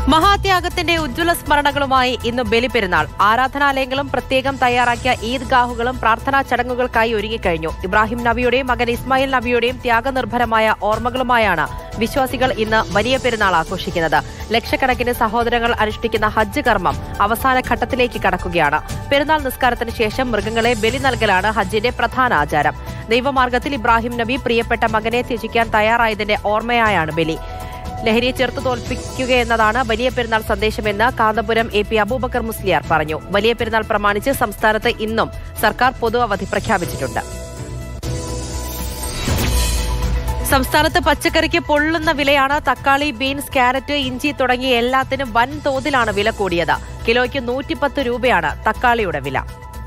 മഹാത്യാഗത്തിന്റെ ഉജ്ജ്വല സ്മരണകളുമായി ഇന്ന് ബലിപെരുന്നാൾ ആരാധനാലയങ്ങളും പ്രത്യേകം തയ്യാറാക്കിയ ഈദ്ഗാഹുകളും പ്രാർത്ഥനാ ചടങ്ങുകൾക്കായി ഒരുങ്ങിക്കഴിഞ്ഞു ഇബ്രാഹിം നബിയുടെയും മകൻ ഇസ്മായിൽ നബിയുടെയും ത്യാഗനിർഭരമായ ഓർമ്മകളുമായാണ് വിശ്വാസികൾ ഇന്ന് വലിയ പെരുന്നാൾ ആഘോഷിക്കുന്നത് ലക്ഷക്കണക്കിന് സഹോദരങ്ങൾ അനുഷ്ഠിക്കുന്ന ഹജ്ജ് കർമ്മം അവസാന ഘട്ടത്തിലേക്ക് കടക്കുകയാണ് പെരുന്നാൾ നിസ്കാരത്തിന് ശേഷം മൃഗങ്ങളെ ബലി നൽകലാണ് ഹജ്ജിന്റെ പ്രധാന ആചാരം ദൈവമാർഗത്തിൽ ഇബ്രാഹിം നബി പ്രിയപ്പെട്ട മകനെ ത്യജിക്കാൻ തയ്യാറായതിന്റെ ഓർമ്മയായാണ് ബലി ലഹരിയെ ചെറുത്തു തോൽപ്പിക്കുകയെന്നതാണ് വലിയ പെരുന്നാൾ സന്ദേശമെന്ന് കാന്തപുരം എ പി അബൂബക്കർ മുസ്ലിയാർ പറഞ്ഞു വലിയ പെരുന്നാൾ പ്രമാണിച്ച് സംസ്ഥാനത്ത് ഇന്നും സർക്കാർ പൊതു അവധി പ്രഖ്യാപിച്ചിട്ടുണ്ട് സംസ്ഥാനത്ത് പച്ചക്കറിക്ക് പൊള്ളുന്ന വിലയാണ് തക്കാളി ബീൻസ് ക്യാരറ്റ് ഇഞ്ചി തുടങ്ങിയ എല്ലാത്തിനും വൻ തോതിലാണ് വില കൂടിയത് കിലോയ്ക്ക് നൂറ്റിപ്പത്ത് രൂപയാണ് തക്കാളിയുടെ വില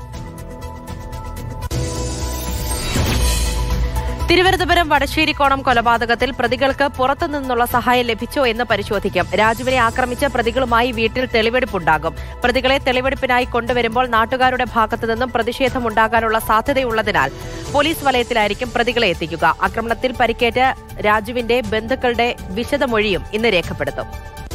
തിരുവനന്തപുരം വടശ്ശേരിക്കോണം കൊലപാതകത്തിൽ പ്രതികൾക്ക് പുറത്തുനിന്നുള്ള സഹായം ലഭിച്ചോ എന്ന് പരിശോധിക്കും രാജുവിനെ ആക്രമിച്ച പ്രതികളുമായി വീട്ടിൽ തെളിവെടുപ്പുണ്ടാകും പ്രതികളെ തെളിവെടുപ്പിനായി കൊണ്ടുവരുമ്പോൾ നാട്ടുകാരുടെ ഭാഗത്തുനിന്നും പ്രതിഷേധമുണ്ടാകാനുള്ള സാധ്യതയുള്ളതിനാൽ പോലീസ് വലയത്തിലായിരിക്കും പ്രതികളെ എത്തിക്കുക ആക്രമണത്തിൽ പരിക്കേറ്റ രാജുവിന്റെ ബന്ധുക്കളുടെ വിശദമൊഴിയും ഇന്ന് രേഖപ്പെടുത്തും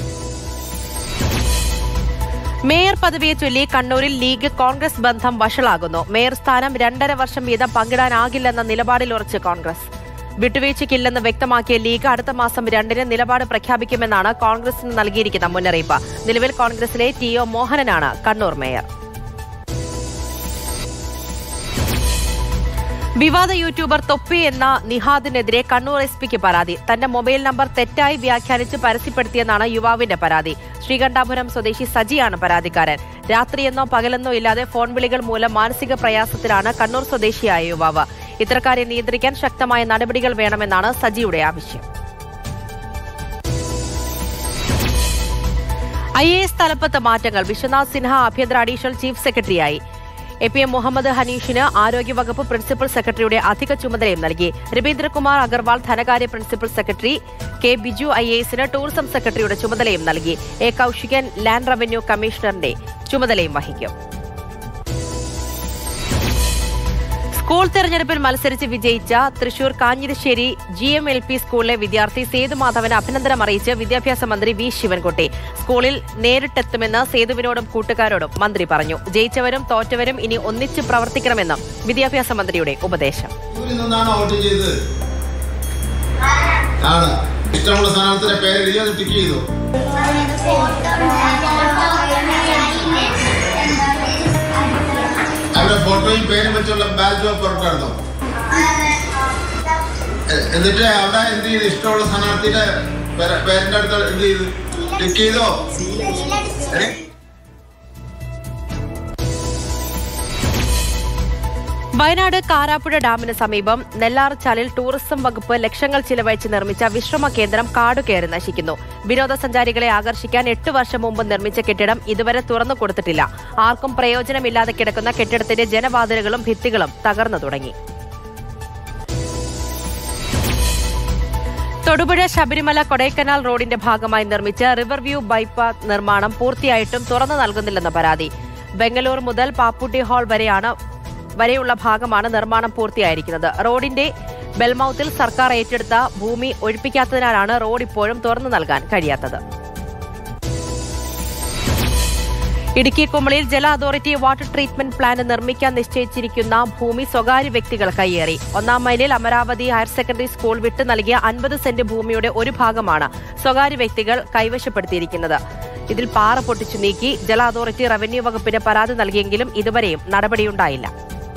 മേയർ പദവിയെ ചൊല്ലി കണ്ണൂരിൽ ലീഗ് കോൺഗ്രസ് ബന്ധം വഷളാകുന്നു മേയർ സ്ഥാനം രണ്ടര വർഷം വീതം പങ്കിടാനാകില്ലെന്ന നിലപാടിൽ ഉറച്ച് കോൺഗ്രസ് വിട്ടുവീഴ്ചയ്ക്കില്ലെന്ന് വ്യക്തമാക്കിയ ലീഗ് അടുത്ത മാസം രണ്ടിന് നിലപാട് പ്രഖ്യാപിക്കുമെന്നാണ് കോൺഗ്രസിന് നൽകിയിരിക്കുന്ന മുന്നറിയിപ്പ് നിലവിൽ കോൺഗ്രസിലെ ടി ഒ മോഹനനാണ് കണ്ണൂർ മേയർ വിവാദ യൂട്യൂബർ തൊപ്പി എന്ന നിഹാദിനെതിരെ കണ്ണൂർ എസ് പിക്ക് പരാതി തന്റെ മൊബൈൽ നമ്പർ തെറ്റായി വ്യാഖ്യാനിച്ച് പരസ്യപ്പെടുത്തിയെന്നാണ് യുവാവിന്റെ പരാതി ശ്രീകണ്ഠാപുരം സ്വദേശി സജിയാണ് പരാതിക്കാരൻ രാത്രിയെന്നോ പകലെന്നോ ഇല്ലാതെ ഫോൺ വിളികൾ മൂലം മാനസിക പ്രയാസത്തിലാണ് കണ്ണൂർ സ്വദേശിയായ യുവാവ് ഇത്തരക്കാരെ നിയന്ത്രിക്കാൻ ശക്തമായ നടപടികൾ വേണമെന്നാണ് സജിയുടെ ആവശ്യം ഐ എ എസ് തലപ്പത്ത് മാറ്റങ്ങൾ വിശ്വനാഥ് സിൻഹ ആഭ്യന്തര അഡീഷണൽ ചീഫ് സെക്രട്ടറിയായി എ പി എം മുഹമ്മദ് ഹനീഷിന് ആരോഗ്യവകുപ്പ് പ്രിൻസിപ്പൽ സെക്രട്ടറിയുടെ അധിക ചുമതലയും നൽകി രവീന്ദ്രകുമാർ അഗർവാൾ ധനകാര്യ principal secretary K Biju I എസിന് ടൂറിസം സെക്രട്ടറിയുടെ ചുമതലയും നൽകി എ കൌശികൻ ലാൻഡ് റവന്യൂ കമ്മീഷണറിന്റെ ചുമതലയും വഹിക്കും സ്കൂൾ തെരഞ്ഞെടുപ്പിൽ മത്സരിച്ച് വിജയിച്ച Thrissur Kanjirassery G M L P സ്കൂളിലെ വിദ്യാർത്ഥി സേതുമാധവന് അഭിനന്ദനം അറിയിച്ച് വിദ്യാഭ്യാസ മന്ത്രി വി ശിവൻകുട്ടി സ്കൂളിൽ നേരിട്ടെത്തുമെന്ന് സേതുവിനോടും കൂട്ടുകാരോടും മന്ത്രി പറഞ്ഞു ജയിച്ചവരും തോറ്റവരും ഇനി ഒന്നിച്ച് പ്രവർത്തിക്കണമെന്നും വിദ്യാഭ്യാസ മന്ത്രിയുടെ ഉപദേശം തൃശ്ശൂരിൽ നിന്നാണ് വോട്ട് ചെയ്തത് ആണ് ഇഷ്ടമുള്ള സ്ഥാനാർത്ഥിയുടെ പേര് എഴുതി അത് ടിക്ക് ചെയ്തു അവരുടെ ഫോട്ടോയും പേരും വെച്ചുള്ള ബാലറ്റ് പേപ്പർ ഉണ്ടായിരുന്നോ എ- എന്നിട്ട് അവിടെ എന്ത് ചെയ്തു ഇഷ്ടമുള്ള സ്ഥാനാർത്ഥിയുടെ പേര- പേരിന്റെ അടുത്ത് എന്ത് ചെയ്തു ടിക്ക് ചെയ്തോ ഏ? വയനാട് കാരാപ്പുഴ ഡാമിന് സമീപം നെല്ലാർച്ചാലിൽ ടൂറിസം വകുപ്പ് ലക്ഷങ്ങൾ ചിലവഴിച്ച് നിർമ്മിച്ച വിശ്രമ കേന്ദ്രം കാടുകയറി നശിക്കുന്നു വിനോദസഞ്ചാരികളെ ആകർഷിക്കാൻ എട്ട് വർഷം മുമ്പ് നിർമ്മിച്ച കെട്ടിടം ഇതുവരെ തുറന്നു കൊടുത്തിട്ടില്ല ആർക്കും പ്രയോജനമില്ലാതെ കിടക്കുന്ന കെട്ടിടത്തിന്റെ ജനവാതിലുകളും ഭിത്തികളും തകർന്നു തുടങ്ങി തൊടുപുഴ ശബരിമല കൊടൈക്കനാൽ റോഡിന്റെ ഭാഗമായി നിർമ്മിച്ച റിവർ വ്യൂ ബൈപ്പാസ് നിർമ്മാണം പൂർത്തിയായിട്ടും തുറന്നു നൽകുന്നില്ലെന്ന പരാതി ബംഗളൂർ മുതൽ പാപ്പുട്ടി ഹാൾ വരെയാണ് വരെയുള്ള ഭാഗമാണ് നിർമ്മാണം പൂർത്തിയായിരിക്കുന്നത് റോഡിന്റെ ബെൽമൌത്തിൽ സർക്കാർ ഏറ്റെടുത്ത ഭൂമി ഒഴിപ്പിക്കാത്തതിനാലാണ് റോഡ് ഇപ്പോഴും തുറന്നു നൽകാൻ കഴിയാത്തത് ഇടുക്കി കുമളിയിൽ ജല അതോറിറ്റി വാട്ടർ ട്രീറ്റ്മെന്റ് പ്ലാന്റ് നിർമ്മിക്കാൻ നിശ്ചയിച്ചിരിക്കുന്ന ഭൂമി സ്വകാര്യ വ്യക്തികൾ കയ്യേറി ഒന്നാം മൈലിൽ അമരാവതി ഹയർ സെക്കൻഡറി സ്കൂൾ വിട്ടു നൽകിയ അൻപത് സെന്റ് ഭൂമിയുടെ ഒരു ഭാഗമാണ് സ്വകാര്യ വ്യക്തികൾ കൈവശപ്പെടുത്തിയിരിക്കുന്നത് ഇതിൽ പാറ പൊട്ടിച്ചു നീക്കി ജല അതോറിറ്റി റവന്യൂ വകുപ്പിന് പരാതി നൽകിയെങ്കിലും ഇതുവരെയും നടപടിയുണ്ടായില്ല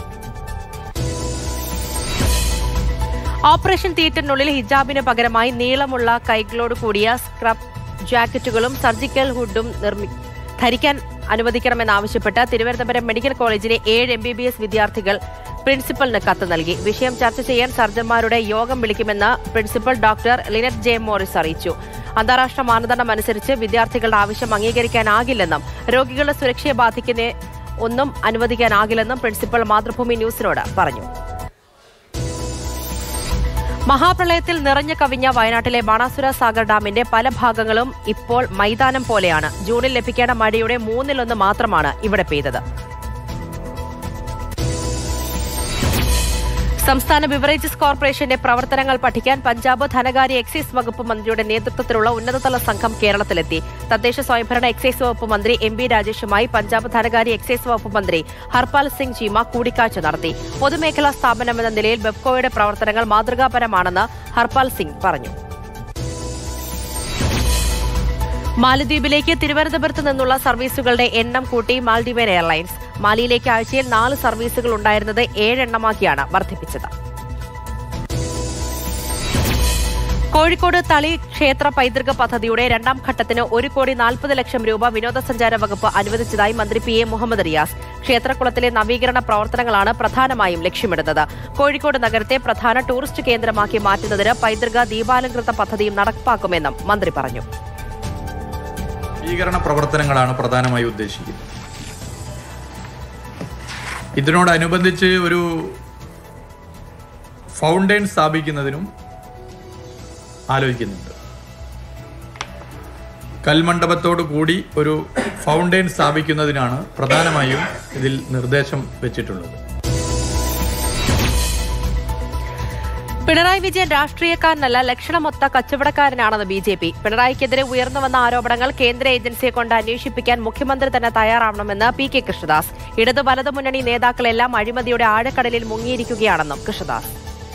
ഓപ്പറേഷൻ തിയേറ്ററിനുള്ളിൽ ഹിജാബിന് പകരമായി നീളമുള്ള കൈകളോട് കൂടിയ സ്ക്രബ് ജാക്കറ്റുകളും സർജിക്കൽ ഹുഡും നിർമ്മി ധരിക്കാൻ അനുവദിക്കണമെന്നാവശ്യപ്പെട്ട് തിരുവനന്തപുരം മെഡിക്കൽ കോളേജിലെ ഏഴ് എം ബി ബി എസ് വിദ്യാർത്ഥികൾ പ്രിൻസിപ്പലിന് കത്ത് നൽകി വിഷയം ചർച്ച ചെയ്യാൻ സർജന്മാരുടെ യോഗം വിളിക്കുമെന്ന് principal doctor Linette J Morris അറിയിച്ചു അന്താരാഷ്ട്ര മാനദണ്ഡം അനുസരിച്ച് വിദ്യാർത്ഥികളുടെ ആവശ്യം അംഗീകരിക്കാനാകില്ലെന്നും രോഗികളുടെ സുരക്ഷയെ ബാധിക്കുന്ന ഒന്നും അനുവദിക്കാനാകില്ലെന്നും പ്രിൻസിപ്പൽ മാതൃഭൂമി ന്യൂസിനോട് പറഞ്ഞു മഹാപ്രളയത്തിൽ നിറഞ്ഞു കവിഞ്ഞ വയനാട്ടിലെ ബാണാസുര സാഗർ ഡാമിന്റെ പല ഭാഗങ്ങളും ഇപ്പോൾ മൈതാനം പോലെയാണ് ജൂണിൽ ലഭിക്കേണ്ട മഴയുടെ മൂന്നിലൊന്ന് മാത്രമാണ് ഇവിടെ പെയ്തത് സംസ്ഥാന ബിവറേജസ് കോർപ്പറേഷന്റെ പ്രവർത്തനങ്ങൾ പഠിക്കാൻ പഞ്ചാബ് ധനകാര്യ എക്സൈസ് വകുപ്പ് മന്ത്രിയുടെ നേതൃത്വത്തിലുള്ള ഉന്നതതല സംഘം കേരളത്തിലെത്തി തദ്ദേശ സ്വയംഭരണ എക്സൈസ് വകുപ്പ് മന്ത്രി എം ബി രാജേഷുമായി പഞ്ചാബ് ധനകാര്യ എക്സൈസ് വകുപ്പ് മന്ത്രി ഹർപാൽ സിംഗ് ചീമ കൂടിക്കാഴ്ച നടത്തി പൊതുമേഖലാ സ്ഥാപനമെന്ന നിലയിൽ ബെബ്കോയുടെ പ്രവർത്തനങ്ങൾ മാതൃകാപരമാണെന്ന് ഹർപാൽ സിംഗ് പറഞ്ഞു മാലദ്വീപിലേക്ക് തിരുവനന്തപുരത്ത് നിന്നുള്ള സർവീസുകളുടെ എണ്ണം കൂട്ടി മാൽഡീവൻ എയർലൈൻസ് മാലിയിലേക്ക് ആഴ്ചയിൽ നാല് സർവീസുകൾ ഉണ്ടായിരുന്നത് ഏഴെണ്ണമാക്കിയാണ് വർദ്ധിപ്പിച്ചത് കോഴിക്കോട് തളി ക്ഷേത്ര പൈതൃക പദ്ധതിയുടെ രണ്ടാം ഘട്ടത്തിന് ഒരു കോടി നാൽപ്പത് ലക്ഷം രൂപ വിനോദസഞ്ചാര വകുപ്പ് അനുവദിച്ചതായി മന്ത്രി പി എ മുഹമ്മദ് റിയാസ് ക്ഷേത്രക്കുളത്തിലെ നവീകരണ പ്രവർത്തനങ്ങളാണ് പ്രധാനമായും ലക്ഷ്യമിടുന്നത് കോഴിക്കോട് നഗരത്തെ പ്രധാന ടൂറിസ്റ്റ് കേന്ദ്രമാക്കി മാറ്റുന്നതിന് പൈതൃക ദീപാലങ്കൃത പദ്ധതിയും നടപ്പാക്കുമെന്നും മന്ത്രി പറഞ്ഞു നവീകരണ പ്രവർത്തനങ്ങളാണ് പ്രധാനമായി ഉദ്ദേശിക്കുന്നത് ഇതിനോടനുബന്ധിച്ച് ഒരു ഫൗണ്ടൈൻ സ്ഥാപിക്കുന്നതിനും ആലോചിക്കുന്നുണ്ട് കൽമണ്ഡപത്തോടു കൂടി ഒരു ഫൗണ്ടൈൻ സ്ഥാപിക്കുന്നതിനാണ് പ്രധാനമായും ഇതിൽ നിർദ്ദേശം വെച്ചിട്ടുള്ളത് പിണറായി വിജയൻ രാഷ്ട്രീയക്കാരനല്ല ലക്ഷണമൊത്ത കച്ചവടക്കാരനാണെന്ന് ബി ജെ പി പിണറായിക്കെതിരെ ഉയർന്നുവന്ന ആരോപണങ്ങൾ കേന്ദ്ര ഏജൻസിയെ കൊണ്ട് അന്വേഷിപ്പിക്കാൻ മുഖ്യമന്ത്രി തന്നെ തയ്യാറാവണമെന്ന് പി കെ കൃഷ്ണദാസ് ഇടതു വലതു മുന്നണി നേതാക്കളെല്ലാം അഴിമതിയുടെ ആഴക്കടലിൽ മുങ്ങിയിരിക്കുകയാണെന്നും കൃഷ്ണദാസ്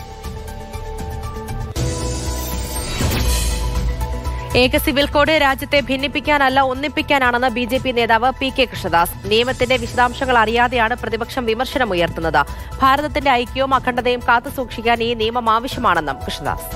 ഏക സിവിൽ കോഡ് രാജ്യത്തെ ഭിന്നിപ്പിക്കാനല്ല ഒന്നിപ്പിക്കാനാണെന്ന് ബി ജെ പി നേതാവ് പി കെ കൃഷ്ണദാസ് നിയമത്തിന്റെ വിശദാംശങ്ങൾ അറിയാതെയാണ് പ്രതിപക്ഷം വിമർശനമുയർത്തുന്നത് ഭാരതത്തിന്റെ ഐക്യവും അഖണ്ഡതയും കാത്തുസൂക്ഷിക്കാൻ ഈ നിയമം ആവശ്യമാണെന്നും കൃഷ്ണദാസ്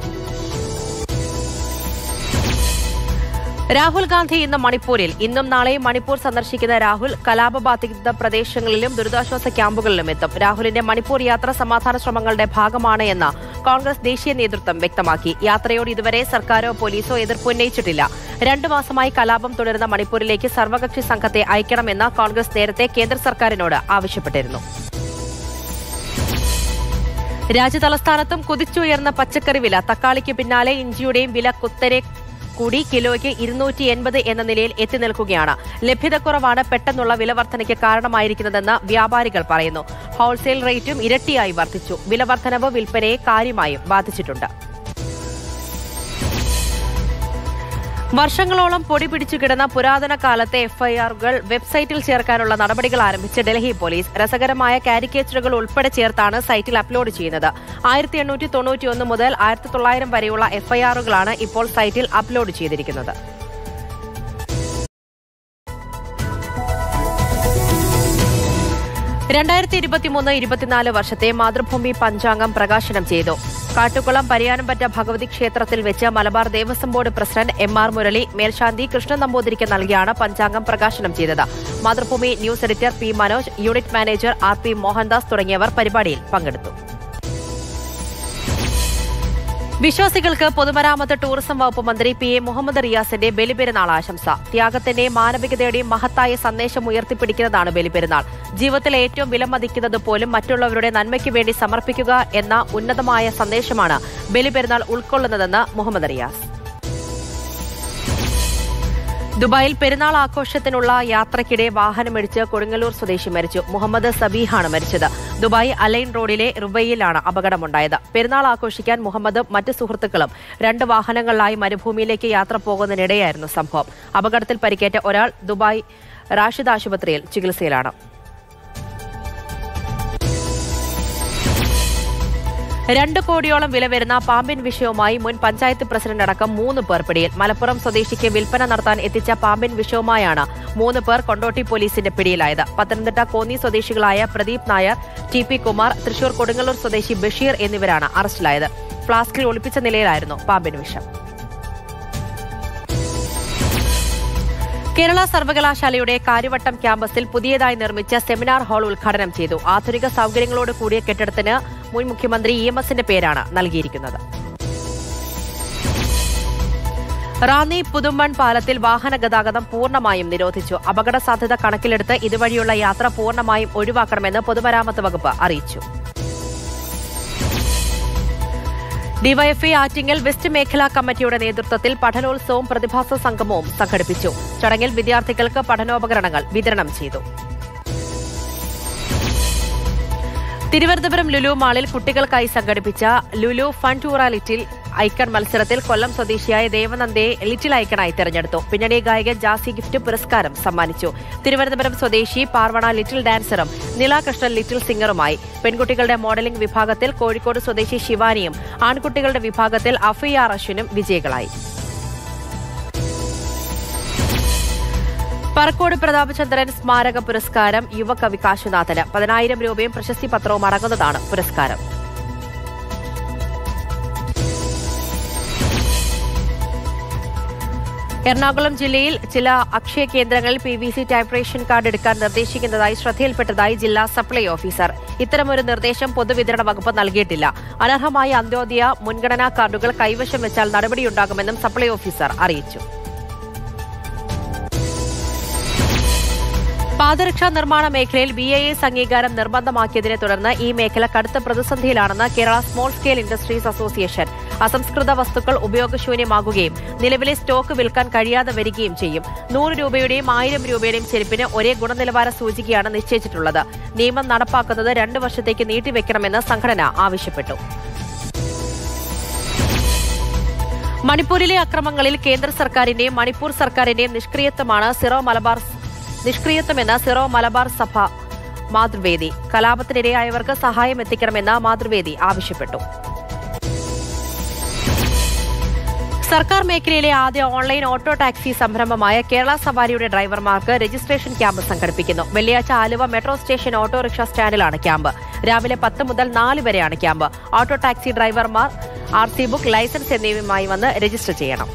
രാഹുൽ ഗാന്ധി ഇന്ന് മണിപ്പൂരിൽ ഇന്നും നാളെയും മണിപ്പൂർ സന്ദർശിക്കുന്ന രാഹുൽ കലാപബാധിത പ്രദേശങ്ങളിലും ദുരിതാശ്വാസ ക്യാമ്പുകളിലും എത്തും രാഹുലിന്റെ മണിപ്പൂർ യാത്ര സമാധാന ശ്രമങ്ങളുടെ ഭാഗമാണ് എന്ന് കോൺഗ്രസ് ദേശീയ നേതൃത്വം വ്യക്തമാക്കി യാത്രയോട് ഇതുവരെ സർക്കാരോ പോലീസോ എതിർപ്പുന്നയിച്ചിട്ടില്ല രണ്ടു മാസമായി കലാപം തുടരുന്ന മണിപ്പൂരിലേക്ക് സർവകക്ഷി സംഘത്തെ അയക്കണമെന്ന് കോൺഗ്രസ് നേരത്തെ കേന്ദ്ര സർക്കാരിനോട് ആവശ്യപ്പെട്ടിരുന്നു രാജ്യതലസ്ഥാനത്തും കുതിച്ചുയർന്ന പച്ചക്കറി വില തക്കാളിക്ക് പിന്നാലെ ഇഞ്ചിയുടെയും വില കുത്തരെ കൂടി കിലോയ്ക്ക് ഇരുന്നൂറ്റി എൺപത് എന്ന നിലയിൽ എത്തി നിൽക്കുകയാണ് ലഭ്യതക്കുറവാണ് പെട്ടെന്നുള്ള വിലവർധനയ്ക്ക് കാരണമായിരിക്കുന്നതെന്ന് വ്യാപാരികൾ പറയുന്നു ഹോൾസെയിൽ റേറ്റും ഇരട്ടിയായി വർദ്ധിച്ചു വിലവർധനവ് വിൽപ്പനയെ കാര്യമായും ബാധിച്ചിട്ടുണ്ട് വർഷങ്ങളോളം പൊടി പിടിച്ചു കിടന്ന പുരാതന കാലത്തെ എഫ്ഐആറുകൾ വെബ്സൈറ്റിൽ ചേർക്കാനുള്ള നടപടികൾ ആരംഭിച്ച് ഡൽഹി പോലീസ് രസകരമായ കാരിക്കേച്ചറുകൾ ഉൾപ്പെടെ ചേർത്താണ് സൈറ്റിൽ അപ്ലോഡ് ചെയ്യുന്നത് ആയിരത്തി എണ്ണൂറ്റി തൊണ്ണൂറ്റിയൊന്ന് മുതൽ ആയിരത്തി തൊള്ളായിരം വരെയുള്ള എഫ്ഐആറുകളാണ് ഇപ്പോൾ സൈറ്റിൽ അപ്ലോഡ് ചെയ്തിരിക്കുന്നത് രണ്ടായിരത്തി ഇരുപത്തിമൂന്ന് ഇരുപത്തിനാല് വർഷത്തെ മാതൃഭൂമി പഞ്ചാംഗം പ്രകാശനം ചെയ്തു കാട്ടുകുളം പരിയാനംപറ്റ ഭഗവതി ക്ഷേത്രത്തിൽ വെച്ച് Malabar Devaswom board president M R Murali മേൽശാന്തി കൃഷ്ണൻ നമ്പൂതിരിക്ക് നൽകിയാണ് പഞ്ചാംഗം പ്രകാശനം ചെയ്തത് Mathrubhumi news editor P Manoj unit manager R P Mohandas തുടങ്ങിയവർ പരിപാടിയിൽ പങ്കെടുത്തു വിശ്വാസികൾക്ക് പൊതുമരാമത്ത് ടൂറിസം വകുപ്പ് മന്ത്രി പി എ മുഹമ്മദ് റിയാസിന്റെ ബലിപെരുന്നാൾ ആശംസ ത്യാഗത്തിന്റെയും മാനവികതയുടെയും മഹത്തായ സന്ദേശം ഉയർത്തിപ്പിടിക്കുന്നതാണ് ബലിപെരുന്നാൾ ജീവിതത്തിൽ ഏറ്റവും വിലമതിക്കുന്നത് പോലും മറ്റുള്ളവരുടെ നന്മയ്ക്ക് വേണ്ടി സമർപ്പിക്കുക എന്ന ഉന്നതമായ സന്ദേശമാണ് ബലിപെരുന്നാൾ ഉൾക്കൊള്ളുന്നതെന്ന് മുഹമ്മദ് റിയാസ് ദുബായിൽ പെരുന്നാൾ ആഘോഷത്തിനുള്ള യാത്രയ്ക്കിടെ വാഹനമിടിച്ച് കൊടുങ്ങല്ലൂർ സ്വദേശി മരിച്ചു മുഹമ്മദ് സബീഹാണ് മരിച്ചത് ദുബായ് അലൈൻ റോഡിലെ റുബൈയിലാണ് അപകടമുണ്ടായത് പെരുന്നാൾ ആഘോഷിക്കാൻ മുഹമ്മദും മറ്റ് സുഹൃത്തുക്കളും രണ്ട് വാഹനങ്ങളിലായി മരുഭൂമിയിലേക്ക് യാത്ര പോകുന്നതിനിടെയായിരുന്നു സംഭവം അപകടത്തിൽ പരിക്കേറ്റ ഒരാൾ ദുബായ് റാഷിദ് ആശുപത്രിയിൽ ചികിത്സയിലാണ് രണ്ട് കോടിയോളം വില വരുന്ന പാമ്പിൻ വിഷയവുമായി മുൻ പഞ്ചായത്ത് പ്രസിഡന്റ് അടക്കം മൂന്ന് പേർ പിടിയിൽ മലപ്പുറം സ്വദേശിക്ക് വിൽപ്പന നടത്താൻ എത്തിച്ച പാമ്പിൻ വിഷയവുമായാണ് മൂന്ന് പേർ കൊണ്ടോട്ടി പോലീസിന്റെ പിടിയിലായത് പത്തനംതിട്ട കോന്നി സ്വദേശികളായ പ്രദീപ് നായർ ടി പി കുമാർ തൃശൂർ കൊടുങ്ങല്ലൂർ സ്വദേശി ബഷീർ എന്നിവരാണ് അറസ്റ്റിലായത് ഫ്ളാസ്കിൽ ഒളിപ്പിച്ച നിലയിലായിരുന്നു പാമ്പിൻ വിഷം കേരള സർവകലാശാലയുടെ കാര്യവട്ടം ക്യാമ്പസിൽ പുതിയതായി നിർമ്മിച്ച സെമിനാർ ഹാൾ ഉദ്ഘാടനം ചെയ്തു ആധുനിക സൗകര്യങ്ങളോട് കൂടിയ കെട്ടിടത്തിന് മുൻ മുഖ്യമന്ത്രി ഇ എം എസിന്റെ പേരാണ് നൽകിയിരിക്കുന്നത് റാന്നി പുതുമ്പൺ പാലത്തിൽ വാഹന ഗതാഗതം പൂർണ്ണമായും നിരോധിച്ചു അപകട സാധ്യത കണക്കിലെടുത്ത് ഇതുവഴിയുള്ള യാത്ര പൂർണ്ണമായും ഒഴിവാക്കണമെന്ന് പൊതുമരാമത്ത് വകുപ്പ് അറിയിച്ചു ഡിവൈഎഫ്ഐ ആറ്റിങ്ങൽ വെസ്റ്റ് മേഖലാ കമ്മിറ്റിയുടെ നേതൃത്വത്തിൽ പഠനോത്സവവും പ്രതിഭാസ സംഗമവും സംഘടിപ്പിച്ചു ചടങ്ങിൽ വിദ്യാർത്ഥികൾക്ക് പഠനോപകരണങ്ങൾ വിതരണം ചെയ്തു തിരുവനന്തപുരം ലുലു മാളിൽ കുട്ടികൾക്കായി സംഘടിപ്പിച്ച ലുലു ഫൺ ടൂറ ലിറ്റിൽ ഐക്കൺ മത്സരത്തിൽ കൊല്ലം സ്വദേശിയായ ദേവനന്ദയെ ലിറ്റിൽ ഐക്കണായി തെരഞ്ഞെടുത്തു പിന്നണി ഗായകൻ ജാസി ഗിഫ്റ്റ് പുരസ്കാരം സമ്മാനിച്ചു തിരുവനന്തപുരം സ്വദേശി പാർവണ ലിറ്റിൽ ഡാൻസറും നിലാകൃഷ്ണൻ ലിറ്റിൽ സിംഗറുമായി പെൺകുട്ടികളുടെ മോഡലിംഗ് വിഭാഗത്തിൽ കോഴിക്കോട് സ്വദേശി ശിവാനിയും ആൺകുട്ടികളുടെ വിഭാഗത്തിൽ അഫിയാർ അശ്വിനും വിജയികളായി പറക്കോട് പ്രതാപചന്ദ്രൻ സ്മാരക പുരസ്കാരം യുവകവി കാശുനാഥന് പതിനായിരം രൂപയും പ്രശസ്തി പത്രവും അടങ്ങുന്നതാണ് പുരസ്കാരം എറണാകുളം ജില്ലയിൽ ചില അക്ഷയ കേന്ദ്രങ്ങളിൽ P V C type ration card എടുക്കാൻ നിർദ്ദേശിക്കുന്നതായി ശ്രദ്ധയിൽപ്പെട്ടതായി ജില്ലാ സപ്ലൈ ഓഫീസർ ഇത്തരമൊരു നിർദ്ദേശം പൊതുവിതരണ വകുപ്പ് നൽകിയിട്ടില്ല അനർഹമായ അന്ത്യോദയ മുൻഗണനാ കാർഡുകൾ കൈവശം വെച്ചാൽ നടപടിയുണ്ടാകുമെന്നും സപ്ലൈ ഓഫീസർ അറിയിച്ചു പാദരക്ഷാ നിർമ്മാണ മേഖലയിൽ ബി ഐ എസ് അംഗീകാരം നിർബന്ധമാക്കിയതിനെ തുടർന്ന് ഈ മേഖല കടുത്ത പ്രതിസന്ധിയിലാണെന്ന് Kerala small scale industries association അസംസ്കൃത വസ്തുക്കൾ ഉപയോഗശൂന്യമാകുകയും നിലവിലെ സ്റ്റോക്ക് വിൽക്കാൻ കഴിയാതെ വരികയും ചെയ്യും നൂറ് രൂപയുടെയും ആയിരം രൂപയുടെയും ചെരുപ്പിന് ഒരേ ഗുണനിലവാര സൂചികയാണ് നിശ്ചയിച്ചിട്ടുള്ളത് നിയമം നടപ്പാക്കുന്നത് രണ്ടു വർഷത്തേക്ക് നീട്ടിവെക്കണമെന്ന് സംഘടന ആവശ്യപ്പെട്ടു മണിപ്പൂരിലെ അക്രമങ്ങളിൽ കേന്ദ്ര സർക്കാരിന്റെയും മണിപ്പൂർ സർക്കാരിന്റെയും നിഷ്ക്രിയത്വമാണ് സിറോ മലബാർ നിഷ്ക്രിയത്വമെന്ന് സിറോ മലബാർ സഭ മാതൃവേദി കലാപത്തിനിരയായവർക്ക് സഹായം എത്തിക്കണമെന്ന് മാതൃവേദി ആവശ്യപ്പെട്ടു സർക്കാർ മേഖലയിലെ ആദ്യ ഓൺലൈൻ ഓട്ടോ ടാക്സി സംരംഭമായ കേരള സവാരിയുടെ ഡ്രൈവർമാർക്ക് രജിസ്ട്രേഷൻ ക്യാമ്പ് സംഘടിപ്പിക്കുന്നു വെള്ളിയാഴ്ച ആലുവ മെട്രോ സ്റ്റേഷൻ ഓട്ടോറിക്ഷ സ്റ്റാൻഡിലാണ് ക്യാമ്പ് രാവിലെ പത്ത് മുതൽ നാല് വരെയാണ് ക്യാമ്പ് ഓട്ടോ ടാക്സി ഡ്രൈവർമാർ ആർ സി ബുക്ക് ലൈസൻസ് എന്നിവയുമായി വന്ന് രജിസ്റ്റർ ചെയ്യണം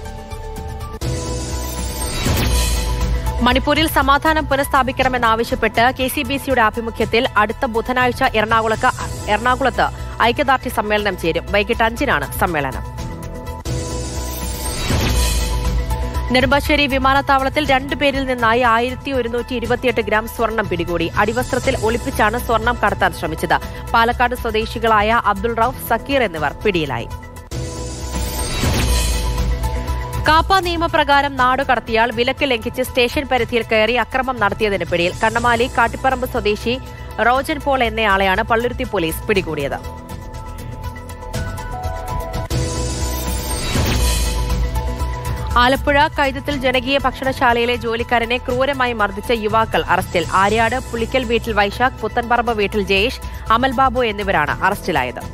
മണിപ്പൂരിൽ സമാധാനം പുനഃസ്ഥാപിക്കണമെന്നാവശ്യപ്പെട്ട് കെ സി ബി സിയുടെ ആഭിമുഖ്യത്തിൽ അടുത്ത ബുധനാഴ്ച എറണാകുളത്ത് എറണാകുളത്ത് ഐക്യദാർഢ്യ സമ്മേളനം ചേരും വൈകിട്ട് അഞ്ചിനാണ് സമ്മേളനം നെടുമ്പാശ്ശേരി വിമാനത്താവളത്തിൽ രണ്ടുപേരിൽ നിന്നായി ആയിരത്തി ഒരുന്നൂറ്റി ഇരുപത്തിയെട്ട് ഗ്രാം സ്വർണം പിടികൂടി അടിവസ്ത്രത്തിൽ ഒളിപ്പിച്ചാണ് സ്വർണം കടത്താൻ ശ്രമിച്ചത് പാലക്കാട് സ്വദേശികളായ അബ്ദുൾ റൌഫ് സക്കീർ എന്നിവർ പിടിയിലായി കാപ്പ നിയമപ്രകാരം നാടുകടത്തിയാൽ വിലക്ക് ലംഘിച്ച് സ്റ്റേഷൻ പരിധിയിൽ കയറി അക്രമം നടത്തിയതിന് പിടിയിൽ കണ്ണമാലി കാട്ടിപ്പറമ്പ് സ്വദേശി റോജൻ പോൾ എന്നയാളെയാണ് പള്ളുരുത്തി പോലീസ് പിടികൂടിയത് ആലപ്പുഴ കൈതത്തിൽ ജനകീയ ഭക്ഷണശാലയിലെ ജോലിക്കാരനെ ക്രൂരമായി മർദ്ദിച്ച യുവാക്കൾ അറസ്റ്റിൽ ആര്യാട് പുളിക്കൽ വീട്ടിൽ വൈശാഖ് പുത്തൻപറമ്പ് വീട്ടിൽ ജയേഷ് അമൽ ബാബു എന്നിവരാണ് അറസ്റ്റിലായത്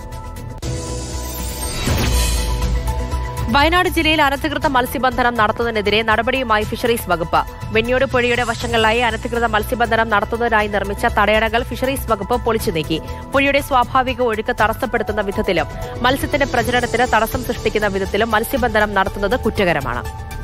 വയനാട് ജില്ലയിൽ അനധികൃത മത്സ്യബന്ധനം നടത്തുന്നതിനെതിരെ നടപടിയുമായി ഫിഷറീസ് വകുപ്പ് വെണ്ണിയോട് പുഴയുടെ വശങ്ങളിലായി അനധികൃത മത്സ്യബന്ധനം നടത്തുന്നതിനായി നിർമ്മിച്ച തടയണകൾ ഫിഷറീസ് വകുപ്പ് പൊളിച്ചു നീക്കി പുഴയുടെ സ്വാഭാവിക ഒഴുക്ക് തടസ്സപ്പെടുത്തുന്ന വിധത്തിലും മത്സ്യത്തിന്റെ പ്രജനനത്തിന് തടസ്സം സൃഷ്ടിക്കുന്ന വിധത്തിലും മത്സ്യബന്ധനം നടത്തുന്നത് കുറ്റകരമാണ്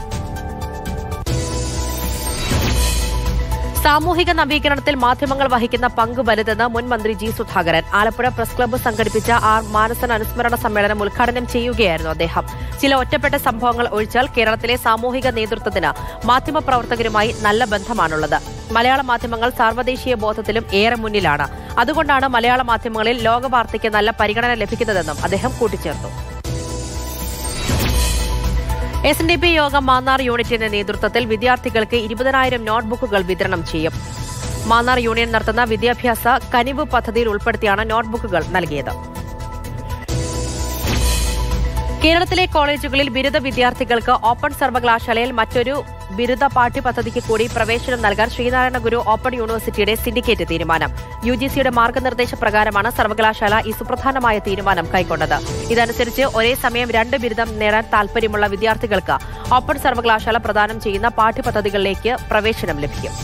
സാമൂഹിക നവീകരണത്തിൽ മാധ്യമങ്ങൾ വഹിക്കുന്ന പങ്ക് വലുതെന്ന് മുൻ മന്ത്രി G Sudhakaran Alappuzha press club സംഘടിപ്പിച്ച ആർ മാനസൻ അനുസ്മരണ സമ്മേളനം ഉദ്ഘാടനം ചെയ്യുകയായിരുന്നു അദ്ദേഹം ചില ഒറ്റപ്പെട്ട സംഭവങ്ങൾ ഒഴിച്ചാൽ കേരളത്തിലെ സാമൂഹിക നേതൃത്വത്തിന് മാധ്യമപ്രവർത്തകരുമായി നല്ല ബന്ധമാണുള്ളത് മലയാള മാധ്യമങ്ങൾ സാർവദേശീയ ബോധത്തിലും ഏറെ മുന്നിലാണ് അതുകൊണ്ടാണ് മലയാള മാധ്യമങ്ങളിൽ ലോകവാർത്തയ്ക്ക് നല്ല പരിഗണന ലഭിക്കുന്നതെന്നും അദ്ദേഹം കൂട്ടിച്ചേർത്തു എസ് എൻ ഡി പി യോഗം മാന്നാർ യൂണിറ്റിന്റെ നേതൃത്വത്തിൽ വിദ്യാർത്ഥികൾക്ക് ഇരുപതിനായിരം നോട്ട്ബുക്കുകൾ വിതരണം ചെയ്യും മാന്നാർ യൂണിയൻ നടത്തുന്ന വിദ്യാഭ്യാസ കനിവ് പദ്ധതിയിൽ ഉൾപ്പെടുത്തിയാണ് നോട്ട്ബുക്കുകൾ നൽകിയത് കേരളത്തിലെ കോളേജുകളിൽ ബിരുദ വിദ്യാർത്ഥികൾക്ക് ഓപ്പൺ സർവകലാശാലയിൽ മറ്റൊരു ബിരുദ പാഠ്യപദ്ധതിക്ക് കൂടി പ്രവേശനം നൽകാൻ ശ്രീനാരായണ ഗുരു ഓപ്പൺ യൂണിവേഴ്സിറ്റിയുടെ സിൻഡിക്കേറ്റ് തീരുമാനം യു ജി സിയുടെ മാർഗനിർദ്ദേശ പ്രകാരമാണ് സർവകലാശാല ഈ സുപ്രധാനമായ തീരുമാനം കൈക്കൊണ്ടത് ഇതനുസരിച്ച് ഒരേ സമയം രണ്ട് ബിരുദം നേടാൻ താൽപര്യമുള്ള വിദ്യാർത്ഥികൾക്ക് ഓപ്പൺ സർവകലാശാല പ്രദാനം ചെയ്യുന്ന പാഠ്യപദ്ധതികളിലേക്ക് പ്രവേശനം ലഭിക്കും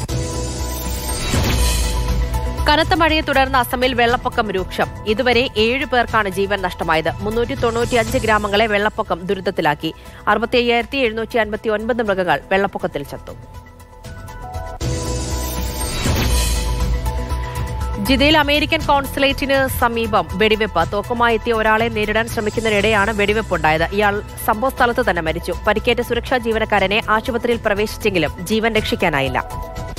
കനത്ത മഴയെ തുടർന്ന് അസമിൽ വെള്ളപ്പൊക്കം രൂക്ഷം ഇതുവരെ ഏഴ് പേർക്കാണ് ജീവൻ നഷ്ടമായത് മുന്നൂറ്റി തൊണ്ണൂറ്റിയഞ്ച് ഗ്രാമങ്ങളെ വെള്ളപ്പൊക്കം ദുരിതത്തിലാക്കി അറുപത്തി അയ്യായിരത്തി എഴുന്നൂറ്റി അൻപത്തി ഒൻപത് മൃഗങ്ങൾ വെള്ളപ്പൊക്കത്തിൽ ചത്തു ജിദ്ദയിൽ അമേരിക്കൻ കോൺസുലേറ്റിന് സമീപം വെടിവെപ്പ് തോക്കുമായി എത്തിയ ഒരാളെ നേരിടാൻ ശ്രമിക്കുന്നതിനിടെയാണ് വെടിവെപ്പുണ്ടായത് ഇയാൾ സംഭവസ്ഥലത്ത് തന്നെ മരിച്ചു പരിക്കേറ്റ സുരക്ഷാ ജീവനക്കാരനെ ആശുപത്രിയിൽ പ്രവേശിച്ചെങ്കിലും ജീവൻ രക്ഷിക്കാനായില്ല